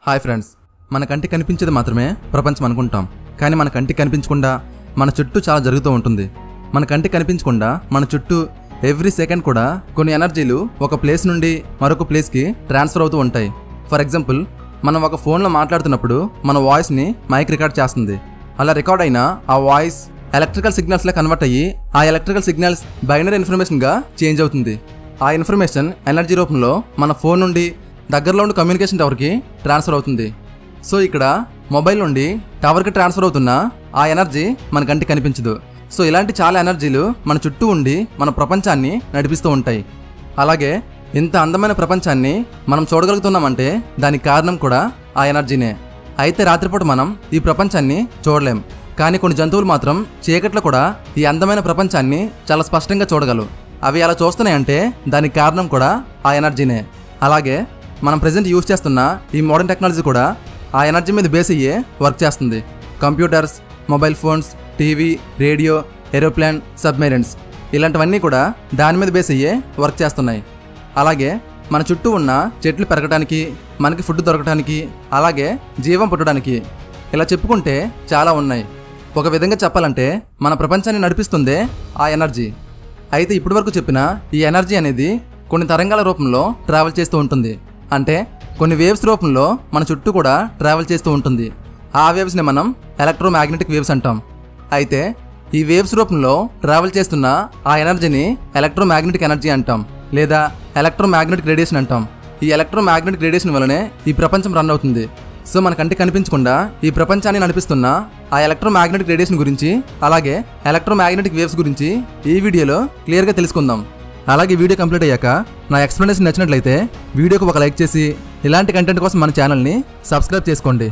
hi friends మన కంటికి కనిపించేది మాత్రమే ప్రపంచం అనుకుంటాం కానీ మన కంటికి కనిపించకుండా మన చుట్టూ చాలా జరుగుతూ ఉంటుంది మన కంటికి కనిపించకుండా మన చుట్టూ ఎవ్రీ సెకండ్ కూడా కొన్ని ఎనర్జీలు ఒక ప్లేస్ నుండి మరొక ప్లేస్కి ట్రాన్స్ఫర్ అవుతూ ఉంటాయి ఫర్ ఎగ్జాంపుల్ మనం ఒక ఫోన్లో మాట్లాడుతున్నప్పుడు మన వాయిస్ని మైక్ రికార్డ్ చేస్తుంది అలా రికార్డ్ అయిన ఆ వాయిస్ ఎలక్ట్రికల్ సిగ్నల్స్లో కన్వర్ట్ అయ్యి ఆ ఎలక్ట్రికల్ సిగ్నల్స్ బైనరీ ఇన్ఫర్మేషన్గా చేంజ్ అవుతుంది ఆ ఇన్ఫర్మేషన్ ఎనర్జీ రూపంలో మన ఫోన్ నుండి దగ్గరలో ఉండి కమ్యూనికేషన్ టవర్కి ట్రాన్స్ఫర్ అవుతుంది సో ఇక్కడ మొబైల్ నుండి టవర్కి ట్రాన్స్ఫర్ అవుతున్న ఆ ఎనర్జీ మన కంటికి కనిపించదు సో ఇలాంటి చాలా ఎనర్జీలు మన చుట్టూ ఉండి మన ప్రపంచాన్ని నడిపిస్తూ ఉంటాయి అలాగే ఇంత అందమైన ప్రపంచాన్ని మనం చూడగలుగుతున్నామంటే దానికి కారణం కూడా ఆ ఎనర్జీనే అయితే రాత్రిపూట మనం ఈ ప్రపంచాన్ని చూడలేం కానీ కొన్ని జంతువులు మాత్రం చీకట్లో కూడా ఈ అందమైన ప్రపంచాన్ని చాలా స్పష్టంగా చూడగలవు అవి అలా చూస్తున్నాయంటే దానికి కారణం కూడా ఆ ఎనర్జీనే అలాగే మనం ప్రజెంట్ యూజ్ చేస్తున్న ఈ మోడర్న్ టెక్నాలజీ కూడా ఆ ఎనర్జీ మీద బేస్ అయ్యే వర్క్ చేస్తుంది computers mobile phones TV radio aeroplane submarines ఇలాంటివన్నీ కూడా దాని మీద బేస్ అయ్యే వర్క్ చేస్తున్నాయి అలాగే మన చుట్టూ ఉన్న చెట్లు పెరగడానికి మనకి ఫుడ్ దొరకడానికి అలాగే జీవం పుట్టడానికి ఇలా చెప్పుకుంటే చాలా ఉన్నాయి ఒక విధంగా చెప్పాలంటే మన ప్రపంచాన్ని నడిపిస్తుందే ఆ ఎనర్జీ అయితే ఇప్పటివరకు చెప్పిన ఈ ఎనర్జీ అనేది కొన్ని తరంగాల రూపంలో ట్రావెల్ చేస్తూ ఉంటుంది అంటే కొన్ని వేవ్స్ రూపంలో మన చుట్టూ కూడా ట్రావెల్ చేస్తూ ఉంటుంది ఆ వేవ్స్ని మనం ఎలక్ట్రోమాగ్నెటిక్ వేవ్స్ అంటాం అయితే ఈ వేవ్స్ రూపంలో ట్రావెల్ చేస్తున్న ఆ ఎనర్జీని ఎలక్ట్రోమాగ్నెటిక్ ఎనర్జీ అంటాం లేదా ఎలక్ట్రోమాగ్నెటిక్ రేడియేషన్ అంటాం ఈ ఎలక్ట్రోమాగ్నెటిక్ రేడియేషన్ వల్లనే ఈ ప్రపంచం రన్ అవుతుంది సో మన కంటికి కనిపించకుండా ఈ ప్రపంచాన్ని నడిపిస్తున్న ఆ ఎలక్ట్రోమాగ్నెటిక్ రేడియేషన్ గురించి అలాగే ఎలక్ట్రోమాగ్నెటిక్ వేవ్స్ గురించి ఈ వీడియోలో క్లియర్గా తెలుసుకుందాం అలాగే వీడియో కంప్లీట్ అయ్యాక నా ఎక్స్ప్లెనేషన్ నచ్చినట్లయితే వీడియోకి ఒక లైక్ చేసి ఇలాంటి కంటెంట్ కోసం మన ఛానల్ని సబ్స్క్రైబ్ చేసుకోండి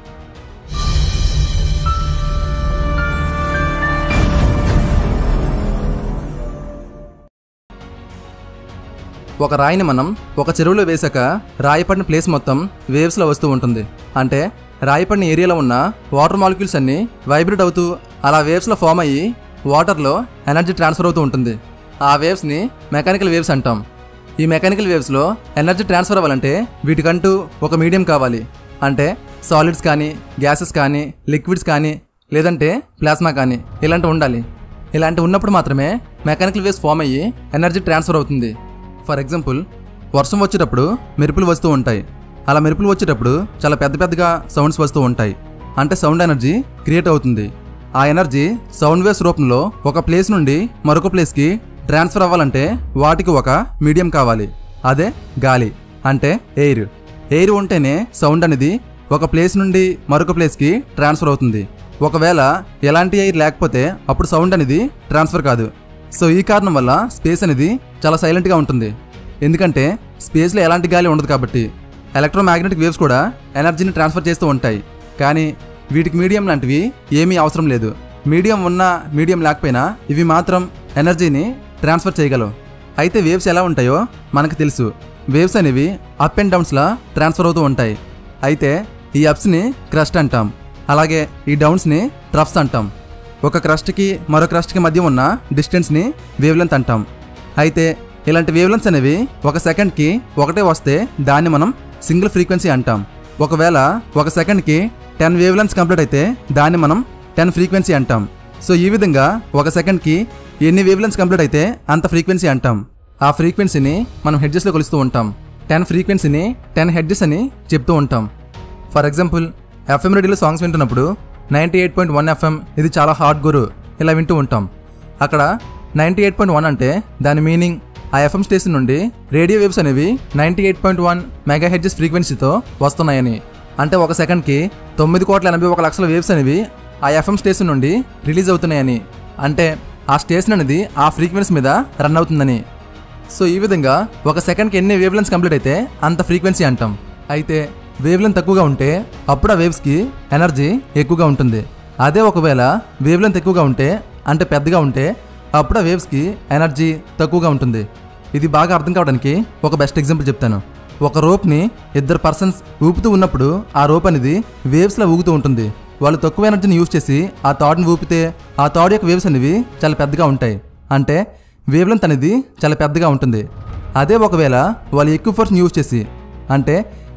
ఒక రాయిని మనం ఒక చెరువులో వేశాక రాయి పడిన ప్లేస్ మొత్తం వేవ్స్లో వస్తూ ఉంటుంది అంటే రాయి పడిన ఏరియాలో ఉన్న వాటర్ మాలిక్యూల్స్ అన్నీ వైబ్రేట్ అవుతూ అలా వేవ్స్లో ఫామ్ అయ్యి వాటర్లో ఎనర్జీ ట్రాన్స్ఫర్ అవుతూ ఉంటుంది ఆ వేవ్స్ని మెకానికల్ వేవ్స్ అంటాం ఈ మెకానికల్ వేవ్స్లో ఎనర్జీ ట్రాన్స్ఫర్ అవ్వాలంటే వీటికంటూ ఒక మీడియం కావాలి అంటే సాలిడ్స్ కానీ గ్యాసెస్ కానీ లిక్విడ్స్ కానీ లేదంటే ప్లాస్మా కానీ ఇలాంటివి ఉండాలి ఇలాంటివి ఉన్నప్పుడు మాత్రమే మెకానికల్ వేవ్స్ ఫామ్ అయ్యి ఎనర్జీ ట్రాన్స్ఫర్ అవుతుంది ఫర్ ఎగ్జాంపుల్ వర్షం వచ్చేటప్పుడు మెరుపులు వస్తూ ఉంటాయి అలా మెరుపులు వచ్చేటప్పుడు చాలా పెద్ద పెద్దగా సౌండ్స్ వస్తూ ఉంటాయి అంటే సౌండ్ ఎనర్జీ క్రియేట్ అవుతుంది ఆ ఎనర్జీ సౌండ్ వేవ్స్ రూపంలో ఒక ప్లేస్ నుండి మరొక ప్లేస్కి ట్రాన్స్ఫర్ అవ్వాలంటే వాటికి ఒక మీడియం కావాలి అదే గాలి అంటే ఎయిర్ ఎయిర్ ఉంటేనే సౌండ్ అనేది ఒక ప్లేస్ నుండి మరొక ప్లేస్కి ట్రాన్స్ఫర్ అవుతుంది ఒకవేళ ఎలాంటి ఎయిర్ లేకపోతే అప్పుడు సౌండ్ అనేది ట్రాన్స్ఫర్ కాదు సో ఈ కారణం వల్ల స్పేస్ అనేది చాలా సైలెంట్గా ఉంటుంది ఎందుకంటే స్పేస్లో ఎలాంటి గాలి ఉండదు కాబట్టి ఎలక్ట్రోమాగ్నెటిక్ వేవ్స్ కూడా ఎనర్జీని ట్రాన్స్ఫర్ చేస్తూ ఉంటాయి కానీ వీటికి మీడియం లాంటివి ఏమీ అవసరం లేదు మీడియం ఉన్నా మీడియం లేకపోయినా ఇవి మాత్రం ఎనర్జీని ట్రాన్స్ఫర్ చేయగలవు అయితే వేవ్స్ ఎలా ఉంటాయో మనకు తెలుసు వేవ్స్ అనేవి అప్ అండ్ డౌన్స్లా ట్రాన్స్ఫర్ అవుతూ ఉంటాయి అయితే ఈ అప్స్ని క్రస్ట్ అంటాం అలాగే ఈ డౌన్స్ని ట్రఫ్స్ అంటాం ఒక క్రస్ట్కి మరో క్రస్ట్కి మధ్య ఉన్న డిస్టెన్స్ని వేవ్ లెంత్ అంటాం అయితే ఇలాంటి వేవ్ లెంత్స్ అనేవి ఒక సెకండ్కి ఒకటే వస్తే దాన్ని మనం సింగిల్ ఫ్రీక్వెన్సీ అంటాం ఒకవేళ ఒక సెకండ్కి టెన్ వేవ్ లెంత్స్ కంప్లీట్ అయితే దాన్ని మనం టెన్ ఫ్రీక్వెన్సీ అంటాం సో ఈ విధంగా ఒక సెకండ్కి ఎన్ని వేవ్ లెంత్స్ కంప్లీట్ అయితే అంత ఫ్రీక్వెన్సీ అంటాం ఆ ఫ్రీక్వెన్సీని మనం హెడ్జెస్లో కొలుస్తూ ఉంటాం టెన్ ఫ్రీక్వెన్సీని టెన్ హెడ్జెస్ అని చెప్తూ ఉంటాం ఫర్ ఎగ్జాంపుల్ ఎఫ్ఎం రేడియోలో సాంగ్స్ వింటున్నప్పుడు ninety eight point one FM ఇది చాలా హార్డ్ గురు ఇలా వింటూ ఉంటాం అక్కడ నైంటీ ఎయిట్ పాయింట్ వన్ అంటే దాని మీనింగ్ ఆ ఎఫ్ఎం స్టేషన్ నుండి రేడియో వేవ్స్ అనేవి ninety eight point one megahertz ఫ్రీక్వెన్సీతో వస్తున్నాయని అంటే ఒక సెకండ్కి తొమ్మిది కోట్ల ఎనభై ఒక లక్షల వేవ్స్ అనేవి ఆ ఎఫ్ఎం స్టేషన్ నుండి రిలీజ్ అవుతున్నాయని అంటే ఆ స్టేషన్ అనేది ఆ ఫ్రీక్వెన్సీ మీద రన్ అవుతుందని సో ఈ విధంగా ఒక సెకండ్కి ఎన్ని వేవ్ లెన్స్ కంప్లీట్ అయితే అంత ఫ్రీక్వెన్సీ అంటాం అయితే వేవ్ లెంత్ తక్కువగా ఉంటే అప్పుడు ఆ వేవ్స్కి ఎనర్జీ ఎక్కువగా ఉంటుంది అదే ఒకవేళ వేవ్ లెంత్ ఎక్కువగా ఉంటే అంటే పెద్దగా ఉంటే అప్పుడు ఆ వేవ్స్కి ఎనర్జీ తక్కువగా ఉంటుంది ఇది బాగా అర్థం కావడానికి ఒక బెస్ట్ ఎగ్జాంపుల్ చెప్తాను ఒక రోప్ని ఇద్దరు పర్సన్స్ ఊపుతూ ఉన్నప్పుడు ఆ రోప్ అనేది వేవ్స్లో ఊగుతూ ఉంటుంది వాళ్ళు తక్కువ ఎనర్జీని యూజ్ చేసి ఆ తాడుని ఊపితే ఆ తాడు యొక్క వేవ్స్ అనేవి చాలా పెద్దగా ఉంటాయి అంటే వేవ్ లెంత్ అనేది చాలా పెద్దగా ఉంటుంది అదే ఒకవేళ వాళ్ళు ఎక్కువ ఫోర్స్ని యూజ్ చేసి అంటే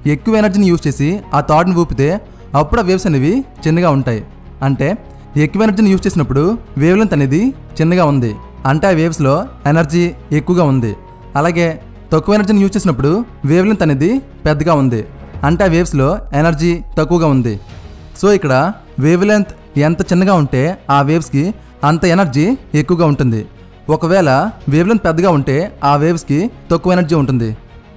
ఎక్కువ ఎనర్జీని యూజ్ చేసి ఆ థాట్ని ఊపితే అప్పుడు ఆ వేవ్స్ అనేవి చిన్నగా ఉంటాయి అంటే ఎక్కువ ఎనర్జీని యూజ్ చేసినప్పుడు వేవ్ లెంత్ అనేది చిన్నగా ఉంది అంటే ఆ వేవ్స్లో ఎనర్జీ ఎక్కువగా ఉంది అలాగే తక్కువ ఎనర్జీని యూజ్ చేసినప్పుడు వేవ్ లెంత్ అనేది పెద్దగా ఉంది అంటే ఆ వేవ్స్లో ఎనర్జీ తక్కువగా ఉంది సో ఇక్కడ వేవ్ లెంత్ ఎంత చిన్నగా ఉంటే ఆ వేవ్స్కి అంత ఎనర్జీ ఎక్కువగా ఉంటుంది ఒకవేళ వేవ్ లెంత్ పెద్దగా ఉంటే ఆ వేవ్స్కి తక్కువ ఎనర్జీ ఉంటుంది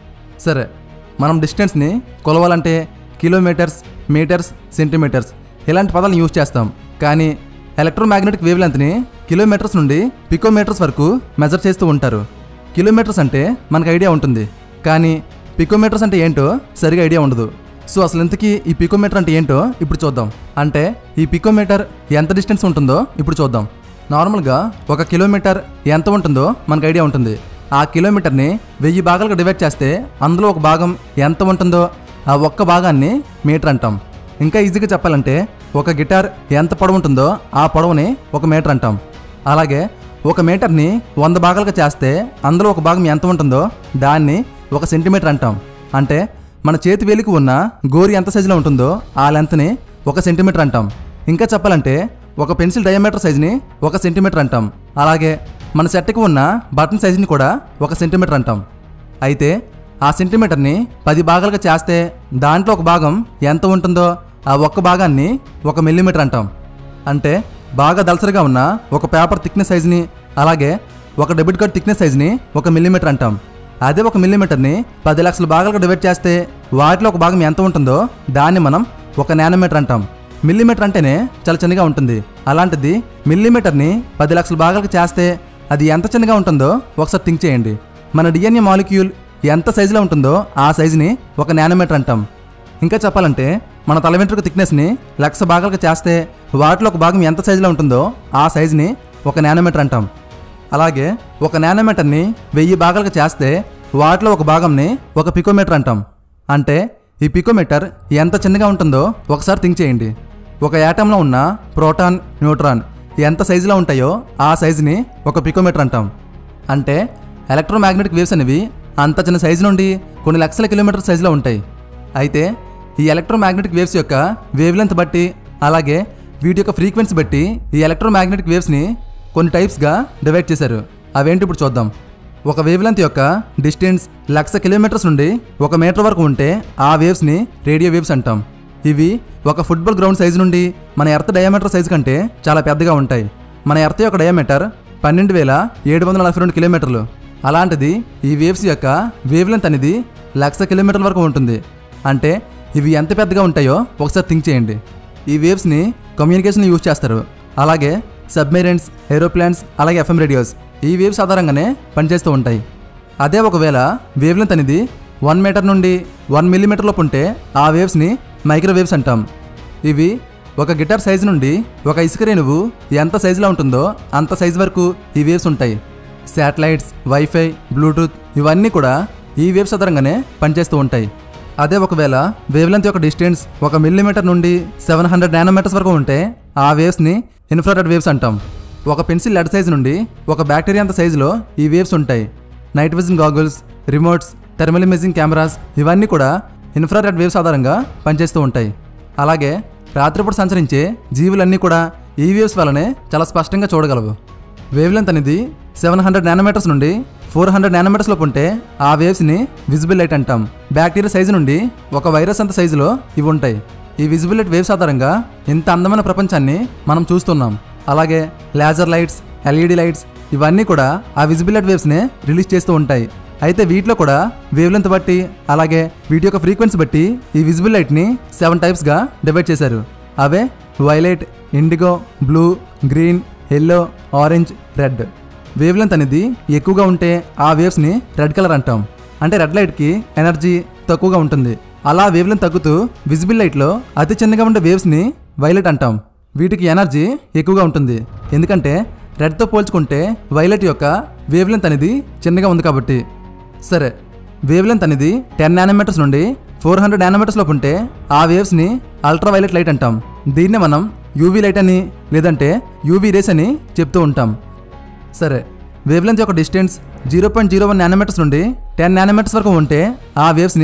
సరే మనం డిస్టెన్స్ని కొలవాలంటే కిలోమీటర్స్ మీటర్స్ సెంటీమీటర్స్ ఇలాంటి పదాలను యూజ్ చేస్తాం కానీ ఎలక్ట్రోమాగ్నెటిక్ వేవ్ లెంత్ని కిలోమీటర్స్ నుండి పికోమీటర్స్ వరకు మెజర్ చేస్తూ ఉంటారు కిలోమీటర్స్ అంటే మనకు ఐడియా ఉంటుంది కానీ పికోమీటర్స్ అంటే ఏంటో సరిగా ఐడియా ఉండదు సో అసలు ఇంతకీ ఈ పికోమీటర్ అంటే ఏంటో ఇప్పుడు చూద్దాం అంటే ఈ పికోమీటర్ ఎంత డిస్టెన్స్ ఉంటుందో ఇప్పుడు చూద్దాం నార్మల్గా ఒక కిలోమీటర్ ఎంత ఉంటుందో మనకు ఐడియా ఉంటుంది ఆ కిలోమీటర్ని వెయ్యి భాగాలుగా డివైడ్ చేస్తే అందులో ఒక భాగం ఎంత ఉంటుందో ఆ ఒక్క భాగాన్ని మీటర్ అంటాం ఇంకా ఈజీగా చెప్పాలంటే ఒక గిటార్ ఎంత పొడవు ఉంటుందో ఆ పొడవుని ఒక మీటర్ అంటాం అలాగే ఒక మీటర్ని వంద భాగాలుగా చేస్తే అందులో ఒక భాగం ఎంత ఉంటుందో దాన్ని ఒక సెంటీమీటర్ అంటాం అంటే మన చేతి వేలికి ఉన్న గోరి ఎంత సైజులో ఉంటుందో ఆ లెంత్ని ఒక సెంటీమీటర్ అంటాం ఇంకా చెప్పాలంటే ఒక పెన్సిల్ డయామీటర్ సైజుని ఒక సెంటీమీటర్ అంటాం అలాగే మన సెట్కి ఉన్న బటన్ సైజుని కూడా ఒక సెంటీమీటర్ అంటాం అయితే ఆ సెంటీమీటర్ని పది భాగాలుగా చేస్తే దాంట్లో ఒక భాగం ఎంత ఉంటుందో ఆ ఒక్క భాగాన్ని ఒక మిల్లీమీటర్ అంటాం అంటే బాగా దలసరిగా ఉన్న ఒక పేపర్ థిక్నెస్ సైజుని అలాగే ఒక డెబిట్ కార్డ్ థిక్నెస్ సైజుని ఒక మిల్లీమీటర్ అంటాం అదే ఒక మిల్లీమీటర్ని పది లక్షల భాగాలుగా డివైడ్ చేస్తే వాటిలో ఒక భాగం ఎంత ఉంటుందో దాన్ని మనం ఒక నానోమీటర్ అంటాం మిల్లీమీటర్ అంటేనే చాలా చిన్నగా ఉంటుంది అలాంటిది మిల్లీమీటర్ని పది లక్షల భాగాలకు చేస్తే అది ఎంత చిన్నగా ఉంటుందో ఒకసారి థింక్ చేయండి మన డిఎన్ఏ మాలిక్యూల్ ఎంత సైజులో ఉంటుందో ఆ సైజుని ఒక నానోమీటర్ అంటాం ఇంకా చెప్పాలంటే మన తల వెంట్రుక థిక్నెస్ని లక్ష భాగాలుగా చేస్తే వాటిలో ఒక భాగం ఎంత సైజులో ఉంటుందో ఆ సైజుని ఒక నానోమీటర్ అంటాం అలాగే ఒక నానోమీటర్ని వెయ్యి భాగాలుగా చేస్తే వాటిలో ఒక భాగంని ఒక పికోమీటర్ అంటాం అంటే ఈ పికోమీటర్ ఎంత చిన్నగా ఉంటుందో ఒకసారి థింక్ చేయండి ఒక యాటంలో ఉన్న ప్రోటాన్ న్యూట్రాన్ ఎంత సైజులో ఉంటాయో ఆ సైజుని ఒక పికోమీటర్ అంటాం అంటే ఎలక్ట్రోమాగ్నెటిక్ వేవ్స్ అనేవి అంత చిన్న సైజు నుండి కొన్ని లక్షల కిలోమీటర్ సైజులో ఉంటాయి అయితే ఈ ఎలక్ట్రోమాగ్నెటిక్ వేవ్స్ యొక్క వేవ్ లెంత్ బట్టి అలాగే వీటి యొక్క ఫ్రీక్వెన్సీ బట్టి ఈ ఎలక్ట్రోమాగ్నెటిక్ వేవ్స్ని కొన్ని టైప్స్గా డివైడ్ చేశారు అవేంటి ఇప్పుడు చూద్దాం ఒక వేవ్ లెంత్ యొక్క డిస్టెన్స్ లక్ష కిలోమీటర్స్ నుండి ఒక మీటర్ వరకు ఉంటే ఆ వేవ్స్ని రేడియో వేవ్స్ అంటాం ఇవి ఒక ఫుట్బాల్ గ్రౌండ్ సైజు నుండి మన ఎర్త్ డయామీటర్ సైజు కంటే చాలా పెద్దగా ఉంటాయి మన ఎర్త్ యొక్క డయామీటర్ పన్నెండు వేల ఏడు వందల నలభై రెండు కిలోమీటర్లు అలాంటిది ఈ వేవ్స్ యొక్క వేవ్ లెంత్ అనేది లక్ష కిలోమీటర్ల వరకు ఉంటుంది అంటే ఇవి ఎంత పెద్దగా ఉంటాయో ఒకసారి థింక్ చేయండి ఈ వేవ్స్ని కమ్యూనికేషన్ యూజ్ చేస్తారు అలాగే సబ్మెరైన్స్ ఏరోప్లాన్స్ అలాగే ఎఫ్ఎం రేడియోస్ ఈ వేవ్స్ ఆధారంగానే పనిచేస్తూ ఉంటాయి అదే ఒకవేళ వేవ్ లెంత్ అనేది వన్ మీటర్ నుండి వన్ మిల్లీమీటర్ లోపు ఉంటే ఆ వేవ్స్ని మైక్రోవేవ్స్ అంటాం ఇవి ఒక గిటార్ సైజు నుండి ఒక ఇసుక రేణువు ఎంత సైజులో ఉంటుందో అంత సైజు వరకు ఈ వేవ్స్ ఉంటాయి శాటిలైట్స్ వైఫై బ్లూటూత్ ఇవన్నీ కూడా ఈ వేవ్స్ ఆధారంగానే పనిచేస్తూ ఉంటాయి అదే ఒకవేళ వేవ్ లెంత్ యొక్క డిస్టెన్స్ ఒక మిల్లీమీటర్ నుండి సెవెన్ హండ్రెడ్ నానోమీటర్స్ వరకు ఉంటే ఆ వేవ్స్ని ఇన్ఫ్రారెడ్ వేవ్స్ అంటాం ఒక పెన్సిల్ లెడ్ సైజు నుండి ఒక బ్యాక్టీరియా అంత సైజులో ఈ వేవ్స్ ఉంటాయి night vision goggles remotes thermal imaging cameras ఇవన్నీ కూడా ఇన్ఫ్రారెడ్ వేవ్స్ ఆధారంగా పనిచేస్తూ ఉంటాయి అలాగే రాత్రిపూట సంచరించే జీవులన్నీ కూడా ఈ వేవ్స్ వల్లనే చాలా స్పష్టంగా చూడగలవు వేవ్ లెంత్ అనేది సెవెన్ హండ్రెడ్ నానోమీటర్స్ నుండి ఫోర్ హండ్రెడ్ నానోమీటర్స్ లోపు ఉంటే ఆ వేవ్స్ని విజిబుల్ లైట్ అంటాం బ్యాక్టీరియా సైజు నుండి ఒక వైరస్ అంత సైజులో ఇవి ఉంటాయి ఈ విజిబుల్ లైట్ వేవ్స్ ఆధారంగా ఇంత అందమైన ప్రపంచాన్ని మనం చూస్తున్నాం అలాగే లేజర్ లైట్స్ ఎల్ఈడి లైట్స్ ఇవన్నీ కూడా ఆ విజిబుల్ లైట్ వేవ్స్నే రిలీజ్ చేస్తూ ఉంటాయి అయితే వీటిలో కూడా వేవ్ లెంత్ బట్టి అలాగే వీటి యొక్క ఫ్రీక్వెన్సీ బట్టి ఈ విజిబుల్ లైట్ని సెవెన్ టైప్స్గా డివైడ్ చేశారు అవే violet indigo blue green yellow orange red wavelength అనేది ఎక్కువగా ఉంటే ఆ వేవ్స్ని రెడ్ కలర్ అంటాం అంటే రెడ్ లైట్కి ఎనర్జీ తక్కువగా ఉంటుంది అలా వేవ్ లెంత్ తగ్గుతూ విజిబుల్ లైట్లో అతి చిన్నగా ఉండే వేవ్స్ని వైలెట్ అంటాం వీటికి ఎనర్జీ ఎక్కువగా ఉంటుంది ఎందుకంటే రెడ్తో పోల్చుకుంటే వైలెట్ యొక్క వేవ్ లెంత్ అనేది చిన్నగా ఉంది కాబట్టి సరే వేవ్ లెంత్ అనేది టెన్ నానోమీటర్స్ నుండి ఫోర్ హండ్రెడ్ నానోమీటర్స్ లోపు ఉంటే ఆ వేవ్స్ని అల్ట్రా వైలెట్ లైట్ అంటాం దీన్నే మనం యూవీ లైట్ అని లేదంటే యూవీ రేస్ అని చెప్తూ ఉంటాం సరే వేవ్ లెంత్ యొక్క distance zero point zero one nanometres నుండి టెన్ నానోమీటర్స్ వరకు ఉంటే ఆ వేవ్స్ని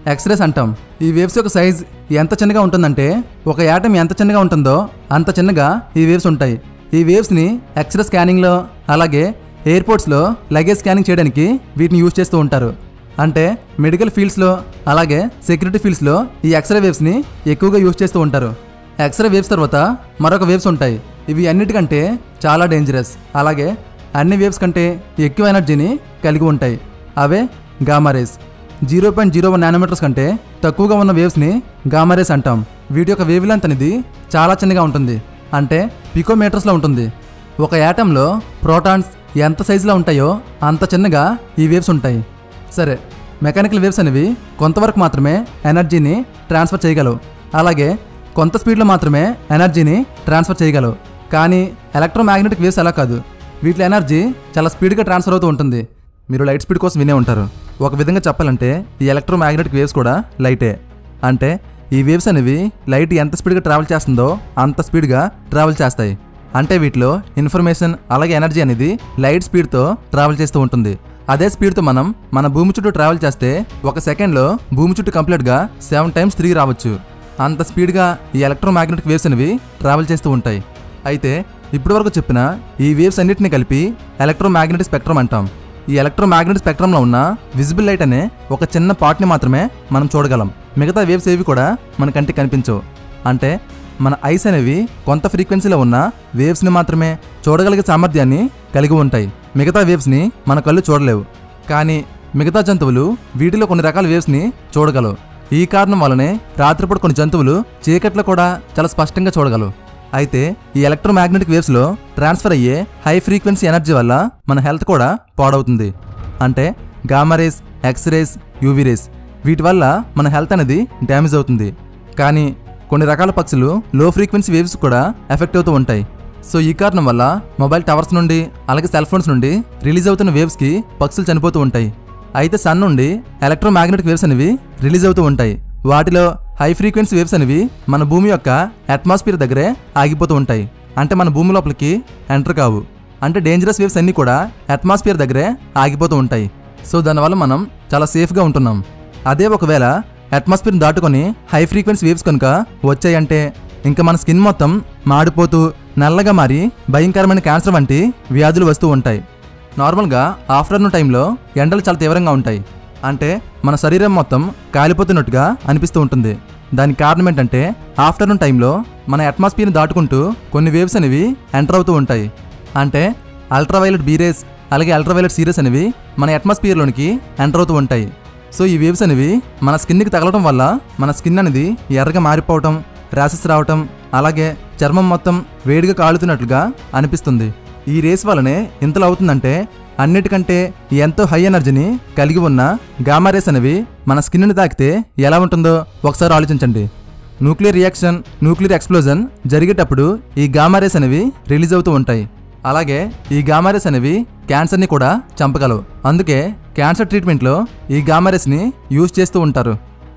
ఎక్స్రేస్ అంటాం ఈ వేవ్స్ యొక్క సైజ్ ఎంత చిన్నగా ఉంటుందంటే ఒక యాటమ్ ఎంత చిన్నగా ఉంటుందో అంత చిన్నగా ఈ వేవ్స్ ఉంటాయి ఈ వేవ్స్ని ఎక్స్రే స్కానింగ్లో అలాగే ఎయిర్పోర్ట్స్లో లగేజ్ స్కానింగ్ చేయడానికి వీటిని యూజ్ చేస్తూ ఉంటారు అంటే మెడికల్ ఫీల్డ్స్లో అలాగే సెక్యూరిటీ ఫీల్డ్స్లో ఈ ఎక్స్రే వేవ్స్ని ఎక్కువగా యూజ్ చేస్తూ ఉంటారు ఎక్స్రే వేవ్స్ తర్వాత మరొక వేవ్స్ ఉంటాయి ఇవి అన్నిటికంటే చాలా డేంజరస్ అలాగే అన్ని వేవ్స్ కంటే ఎక్కువ ఎనర్జీని కలిగి ఉంటాయి అవే gamma rays zero point zero one nanometres కంటే తక్కువగా ఉన్న వేవ్స్ని గామారేస్ అంటాం వీటి యొక్క వేవ్ లెంత్ అనేది చాలా చిన్నగా ఉంటుంది అంటే పికోమీటర్స్లో ఉంటుంది ఒక యాటంలో ప్రోటాన్స్ ఎంత సైజులో ఉంటాయో అంత చిన్నగా ఈ వేవ్స్ ఉంటాయి సరే మెకానికల్ వేవ్స్ అనేవి కొంతవరకు మాత్రమే ఎనర్జీని ట్రాన్స్ఫర్ చేయగలవు అలాగే కొంత స్పీడ్లో మాత్రమే ఎనర్జీని ట్రాన్స్ఫర్ చేయగలవు కానీ ఎలక్ట్రోమాగ్నెటిక్ వేవ్స్ అలా కాదు వీటి ఎనర్జీ చాలా స్పీడ్గా ట్రాన్స్ఫర్ అవుతూ ఉంటుంది మీరు లైట్ స్పీడ్ కోసం వినే ఉంటారు ఒక విధంగా చెప్పాలంటే ఈ ఎలక్ట్రోమాగ్నెటిక్ వేవ్స్ కూడా లైటే అంటే ఈ వేవ్స్ అనేవి లైట్ ఎంత స్పీడ్గా ట్రావెల్ చేస్తుందో అంత స్పీడ్గా ట్రావెల్ చేస్తాయి అంటే వీటిలో ఇన్ఫర్మేషన్ అలాగే ఎనర్జీ అనేది లైట్ స్పీడ్తో ట్రావెల్ చేస్తూ ఉంటుంది అదే స్పీడ్తో మనం మన భూమి చుట్టూ ట్రావెల్ చేస్తే ఒక సెకండ్లో భూమి చుట్టూ కంప్లీట్గా సెవెన్ టైమ్స్ తిరిగి రావచ్చు అంత స్పీడ్గా ఈ ఎలక్ట్రోమాగ్నెటిక్ వేవ్స్ అనేవి ట్రావెల్ చేస్తూ ఉంటాయి అయితే ఇప్పటివరకు చెప్పిన ఈ వేవ్స్ అన్నిటిని కలిపి ఎలక్ట్రోమాగ్నెటిక్ స్పెక్ట్రమ్ అంటాం ఈ ఎలక్ట్రోమాగ్నెటిక్ స్పెక్ట్రంలో ఉన్న విజిబుల్ లైట్ అనే ఒక చిన్న పార్ట్ని మాత్రమే మనం చూడగలం మిగతా వేవ్స్ ఏవి కూడా మన కంటికి కనిపించవు అంటే మన ఐస్ అనేవి కొంత ఫ్రీక్వెన్సీలో ఉన్న వేవ్స్ని మాత్రమే చూడగలిగే సామర్థ్యాన్ని కలిగి ఉంటాయి మిగతా వేవ్స్ని మన కళ్ళు చూడలేవు కానీ మిగతా జంతువులు వీటిలో కొన్ని రకాల వేవ్స్ని చూడగలవు ఈ కారణం వల్లనే రాత్రిపూట కొన్ని జంతువులు చీకట్లో కూడా చాలా స్పష్టంగా చూడగలవు అయితే ఈ ఎలక్ట్రోమాగ్నెటిక్ వేవ్స్లో ట్రాన్స్ఫర్ అయ్యే హై ఫ్రీక్వెన్సీ ఎనర్జీ వల్ల మన హెల్త్ కూడా పాడవుతుంది అంటే గామారేస్ ఎక్స్రేస్ యూవీ రేస్ వీటి వల్ల మన హెల్త్ అనేది డ్యామేజ్ అవుతుంది కానీ కొన్ని రకాల పక్షులు లో ఫ్రీక్వెన్సీ వేవ్స్ కూడా ఎఫెక్ట్ అవుతూ ఉంటాయి సో ఈ కారణం వల్ల మొబైల్ టవర్స్ నుండి అలాగే సెల్ ఫోన్స్ నుండి రిలీజ్ అవుతున్న వేవ్స్కి పక్షులు చనిపోతూ ఉంటాయి అయితే సన్ నుండి ఎలక్ట్రోమాగ్నెటిక్ వేవ్స్ అనేవి రిలీజ్ అవుతూ ఉంటాయి వాటిలో హై ఫ్రీక్వెన్సీ వేవ్స్ అనేవి మన భూమి యొక్క అట్మాస్ఫియర్ దగ్గరే ఆగిపోతూ ఉంటాయి అంటే మన భూమి లోపలికి ఎంటర్ కావు అంటే డేంజరస్ వేవ్స్ అన్నీ కూడా అట్మాస్ఫియర్ దగ్గరే ఆగిపోతూ ఉంటాయి సో దానివల్ల మనం చాలా సేఫ్గా ఉంటున్నాం అదే ఒకవేళ అట్మాస్ఫియర్ దాటుకొని హై ఫ్రీక్వెన్సీ వేవ్స్ కనుక వచ్చాయంటే ఇంకా మన స్కిన్ మొత్తం మాడిపోతూ నల్లగా మారి భయంకరమైన క్యాన్సర్ వంటి వ్యాధులు వస్తూ ఉంటాయి నార్మల్గా ఆఫ్టర్నూన్ టైంలో ఎండలు చాలా తీవ్రంగా ఉంటాయి అంటే మన శరీరం మొత్తం కాలిపోతున్నట్టుగా అనిపిస్తూ ఉంటుంది దానికి కారణం ఏంటంటే ఆఫ్టర్నూన్ టైంలో మన అట్మాస్ఫియర్ని దాటుకుంటూ కొన్ని వేవ్స్ అనేవి ఎంటర్ అవుతూ ఉంటాయి అంటే అల్ట్రావైలెట్ బీరేస్ అలాగే అల్ట్రావైలెట్ సీరియస్ అనేవి మన అట్మాస్ఫియర్లోనికి ఎంటర్ అవుతూ ఉంటాయి సో ఈ వేవ్స్ అనేవి మన స్కిన్కి తగలటం వల్ల మన స్కిన్ అనేది ఎర్రగా మారిపోవటం ర్యాసెస్ రావటం అలాగే చర్మం మొత్తం వేడిగా కాలుతున్నట్లుగా అనిపిస్తుంది ఈ రేస్ వల్లనే ఇంతలో అవుతుందంటే అన్నిటికంటే ఎంతో హై ఎనర్జీని కలిగి ఉన్న గామా రేస్ అనేవి మన స్కిన్ని తాకితే ఎలా ఉంటుందో ఒకసారి ఆలోచించండి న్యూక్లియర్ రియాక్షన్ న్యూక్లియర్ ఎక్స్ప్లోజన్ జరిగేటప్పుడు ఈ గామా రేస్ అనేవి రిలీజ్ అవుతూ ఉంటాయి అలాగే ఈ గామా రేస్ అనేవి క్యాన్సర్ని కూడా చంపగలవు అందుకే క్యాన్సర్ ట్రీట్మెంట్లో ఈ గామా రేస్ని యూజ్ చేస్తూ ఉంటారు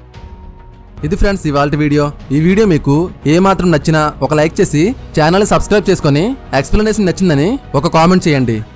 ఇది ఫ్రెండ్స్ ఇవాళ వీడియో ఈ వీడియో మీకు ఏ మాత్రం నచ్చినా ఒక లైక్ చేసి ఛానల్ని సబ్స్క్రైబ్ చేసుకొని ఎక్స్ప్లెనేషన్ నచ్చిందని ఒక కామెంట్ చేయండి